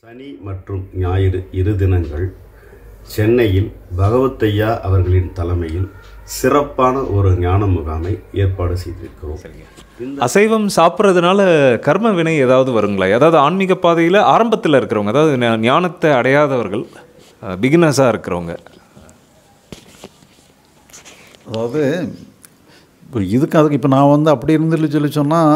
சனி மற்றும் ஞாயிறு இரு தினங்கள் சென்னையில் பகவத்தையா அவர்களின் தலைமையில் சிறப்பான ஒரு ஞான முகாமை ஏற்பாடு செய்திருக்கிறோம் இந்த அசைவம் சாப்பிட்றதுனால கர்ம வினை ஏதாவது வருங்களா அதாவது ஆன்மீக பாதையில் ஆரம்பத்தில் இருக்கிறவங்க அதாவது ஞா- ஞானத்தை அடையாதவர்கள் பிகினர்ஸாக இருக்கிறவங்க அதாவது இப்போ இதுக்கு அதுக்கு இப்போ நான் வந்து அப்படி இருந்துட்டு சொல்லி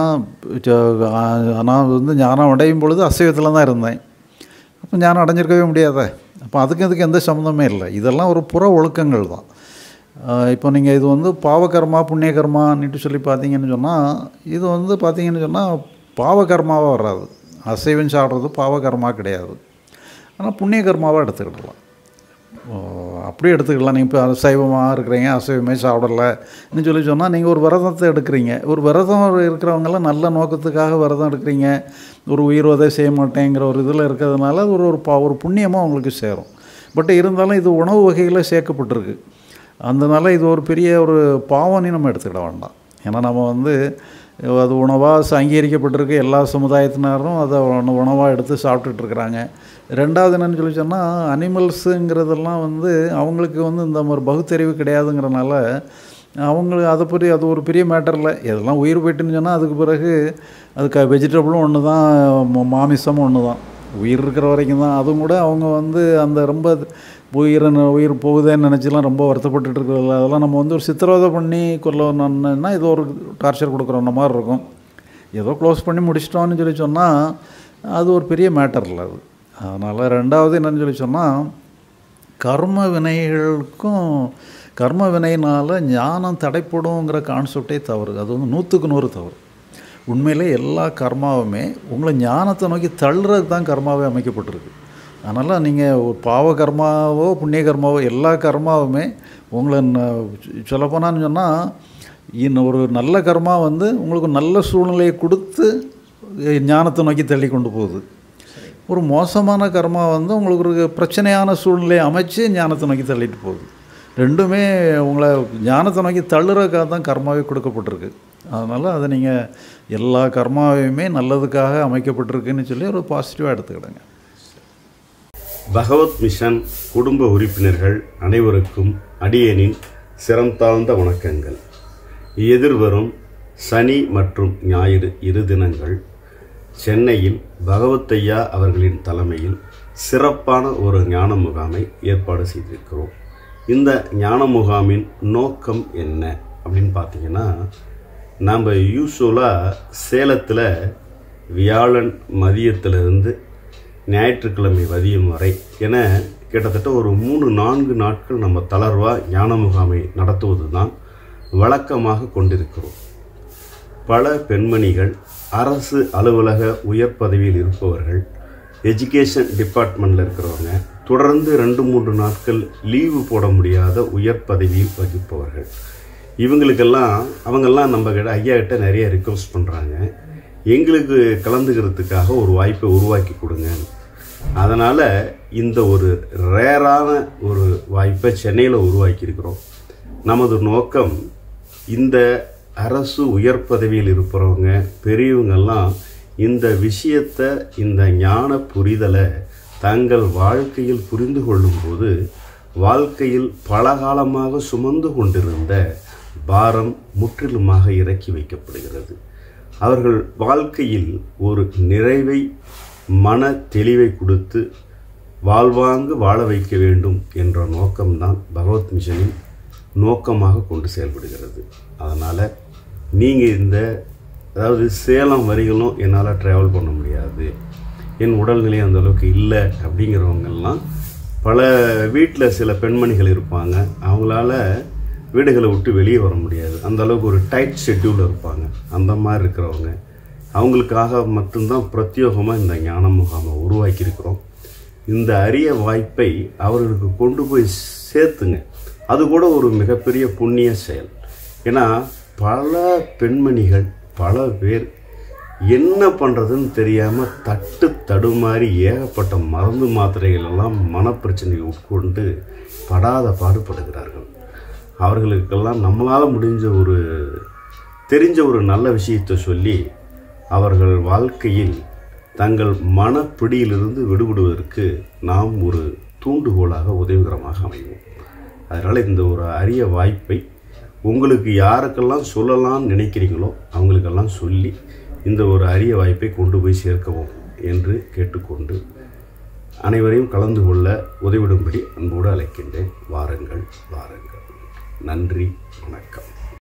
சொன்னால் நான் வந்து ஞானம் அடையும் பொழுது அசைவத்தில் தான் இருந்தேன் அப்போ ஞானம் அடைஞ்சிருக்கவே முடியாதே அப்போ அதுக்கு இதுக்கு எந்த சம்மந்தமே இல்லை இதெல்லாம் ஒரு புற ஒழுக்கங்கள் தான் ஆஹ் இப்போ நீங்கள் இது வந்து பாவகர்மா புண்ணியகர்மான்னுட்டு சொல்லி பார்த்தீங்கன்னு சொன்னால் இது வந்து பார்த்தீங்கன்னு சொன்னால் பாவகர்மாவாக வராது அசைவம் சாப்பிட்றது பாவகர்மா கிடையாது ஆனால் புண்ணியகர்மாவாக எடுத்துக்கிடலாம் ஓ, அப்படி எடுத்துக்கலாம் நீங்கள் இப்போ அசைவமாக இருக்கிறீங்க அசைவமே சாப்பிடலன்னு சொல்லி சொன்னால் நீங்கள் ஒரு விரதத்தை எடுக்கிறீங்க ஒரு விரதம் இருக்கிறவங்கெல்லாம் நல்ல நோக்கத்துக்காக விரதம் எடுக்கிறீங்க ஒரு உயிர்வதை செய்ய மாட்டேங்கிற ஒரு இதில் இருக்கிறதுனால அது ஒரு ஒரு பா ஒரு புண்ணியமாக உங்களுக்கு சேரும் பட் இருந்தாலும் இது உணவு வகையில் சேர்க்கப்பட்டிருக்கு அதனால இது ஒரு பெரிய ஒரு பாவம்னு நம்ம எடுத்துக்கிட வேண்டாம் ஏன்னா நம்ம வந்து அது உணவாக அங்கீகரிக்கப்பட்டிருக்கு எல்லா சமுதாயத்தினரும் அதை உணவாக எடுத்து சாப்பிட்டுட்டு இருக்கிறாங்க ரெண்டாவது என்னன்னு சொல்லி சொன்னால் அனிமல்ஸுங்கிறதெல்லாம் வந்து அவங்களுக்கு வந்து இந்த மாதிரி பகுத்தறிவு கிடையாதுங்கிறனால அவங்களுக்கு அதை பற்றி அது ஒரு பெரிய மேட்டர் இல்லை எதெல்லாம் உயிர் போயிட்டுன்னு சொன்னால் அதுக்கு பிறகு அதுக்கு வெஜிடபிளும் ஒன்று தான் ம- மாமிசமும் ஒன்று தான் உயிர் இருக்கிற வரைக்கும் தான் அதுவும் கூட அவங்க வந்து அந்த ரொம்ப உயிரை ந- உயிர் போகுதேன்னு நினச்சிலாம் ரொம்ப வருத்தப்பட்டுட்டு இருக்கிறதில்ல அதெல்லாம் நம்ம வந்து ஒரு சித்திரவதை பண்ணி கொல்லணும்னா இது ஒரு டார்ச்சர் கொடுக்குற மாதிரி இருக்கும் ஏதோ க்ளோஸ் பண்ணி முடிச்சிட்டோம்னு சொல்லி சொன்னால் அது ஒரு பெரிய மேட்டர் இல்லை அது அதனால் ரெண்டாவது என்னன்னு சொல்லி சொன்னால் கர்ம வினைகளுக்கும் கர்ம வினையினால் ஞானம் தடைப்படுங்கிற கான்செப்டே தவறு அது வந்து நூற்றுக்கு நூறு தவறு உண்மையிலே எல்லா கர்மாவுமே உங்களை ஞானத்தை நோக்கி தள்ளுறதுக்கு தான் கர்மாவே அமைக்கப்பட்டிருக்கு அதனால் நீங்கள் ஒரு பாவ கர்மாவோ புண்ணிய கர்மாவோ எல்லா கர்மாவுமே உங்களை சொல்லப்போனான்னு சொன்னால் இன்னும் ஒரு நல்ல கர்மா வந்து உங்களுக்கு நல்ல சூழ்நிலையை கொடுத்து ஞானத்தை நோக்கி தள்ளி கொண்டு போகுது ஒரு மோசமான கர்மா வந்து உங்களுக்கு ஒரு பிரச்சனையான சூழ்நிலையை அமைச்சு ஞானத்தை நோக்கி தள்ளிட்டு போகுது ரெண்டுமே உங்களை ஞானத்தை நோக்கி தள்ளுறதுக்காக தான் கர்மாவே கொடுக்கப்பட்டிருக்கு அதனால் அதை நீங்கள் எல்லா கர்மாவையுமே நல்லதுக்காக அமைக்கப்பட்டிருக்குன்னு சொல்லி ஒரு பாசிட்டிவாக எடுத்துக்கிடுங்க பகவத் மிஷன் குடும்ப உறுப்பினர்கள் அனைவருக்கும் அடியேனின் சிரம் தாழ்ந்த வணக்கங்கள் எதிர்வரும் சனி மற்றும் ஞாயிறு இரு தினங்கள் சென்னையில் பகவத்தையா அவர்களின் தலைமையில் சிறப்பான ஒரு ஞான முகாமை ஏற்பாடு செய்திருக்கிறோம் இந்த ஞான முகாமின் நோக்கம் என்ன அப்படின்னு பார்த்தீங்கன்னா நாம் யூஸ்வலாக சேலத்தில் வியாழன் மதியத்திலிருந்து ஞாயிற்றுக்கிழமை மதியம் வரை என கிட்டத்தட்ட ஒரு மூணு நான்கு நாட்கள் நம்ம தளர்வாக ஞான முகாமை நடத்துவது தான் வழக்கமாக கொண்டிருக்கிறோம் பல பெண்மணிகள் அரசு அலுவலக உயர் பதவியில் இருப்பவர்கள் எஜுகேஷன் டிபார்ட்மெண்ட்டில் இருக்கிறவங்க தொடர்ந்து ரெண்டு மூன்று நாட்கள் லீவு போட முடியாத உயர் பதவியில் வகிப்பவர்கள் இவங்களுக்கெல்லாம் அவங்கெல்லாம் நம்ம கிட்ட ஐயா கிட்ட நிறைய ரிக்வஸ்ட் பண்ணுறாங்க எங்களுக்கு கலந்துக்கிறதுக்காக ஒரு வாய்ப்பை உருவாக்கி கொடுங்க அதனால் இந்த ஒரு ரேரான ஒரு வாய்ப்பை சென்னையில் உருவாக்கியிருக்கிறோம் நமது நோக்கம் இந்த அரசு உயர் பதவியில் இருப்பவங்க பெரியவங்கெல்லாம் இந்த விஷயத்தை இந்த ஞான புரிதலை தங்கள் வாழ்க்கையில் புரிந்து கொள்ளும்போது வாழ்க்கையில் பல காலமாக சுமந்து கொண்டிருந்த பாரம் முற்றிலுமாக இறக்கி வைக்கப்படுகிறது அவர்கள் வாழ்க்கையில் ஒரு நிறைவை மன தெளிவை கொடுத்து வாழ்வாங்கு வாழ வைக்க வேண்டும் என்ற நோக்கம்தான் பகவத் மிஷனின் நோக்கமாக கொண்டு செயல்படுகிறது அதனால் நீங்கள் இந்த அதாவது சேலம் வரிகளும் என்னால் ட்ராவல் பண்ண முடியாது என் உடல்நிலை அந்த அளவுக்கு இல்லை அப்படிங்கிறவங்கெல்லாம் பல வீட்டில் சில பெண்மணிகள் இருப்பாங்க அவங்களால வீடுகளை விட்டு வெளியே வர முடியாது அந்த அளவுக்கு ஒரு டைட் ஷெட்யூலில் இருப்பாங்க அந்த மாதிரி இருக்கிறவங்க அவங்களுக்காக மட்டும்தான் பிரத்யேகமாக இந்த ஞான முகாமை உருவாக்கியிருக்கிறோம் இந்த அரிய வாய்ப்பை அவர்களுக்கு கொண்டு போய் சேர்த்துங்க அது கூட ஒரு மிகப்பெரிய புண்ணிய செயல் ஏன்னா பல பெண்மணிகள் பல பேர் என்ன பண்ணுறதுன்னு தெரியாமல் தட்டு தடுமாறி ஏகப்பட்ட மருந்து மாத்திரைகள் எல்லாம் மனப்பிரச்சனை உட்கொண்டு படாத பாடுபடுகிறார்கள் அவர்களுக்கெல்லாம் நம்மளால் முடிஞ்ச ஒரு தெரிஞ்ச ஒரு நல்ல விஷயத்தை சொல்லி அவர்கள் வாழ்க்கையில் தங்கள் மனப்பிடியிலிருந்து விடுபடுவதற்கு நாம் ஒரு தூண்டுகோலாக உதவிகரமாக அமைவோம் அதனால் இந்த ஒரு அரிய வாய்ப்பை உங்களுக்கு யாருக்கெல்லாம் சொல்லலாம்னு நினைக்கிறீங்களோ அவங்களுக்கெல்லாம் சொல்லி இந்த ஒரு அரிய வாய்ப்பை கொண்டு போய் சேர்க்கவும் என்று கேட்டுக்கொண்டு அனைவரையும் கலந்து கொள்ள உதவிடும்படி அன்போடு அழைக்கின்றேன் வாருங்கள் வாருங்கள் நன்றி வணக்கம்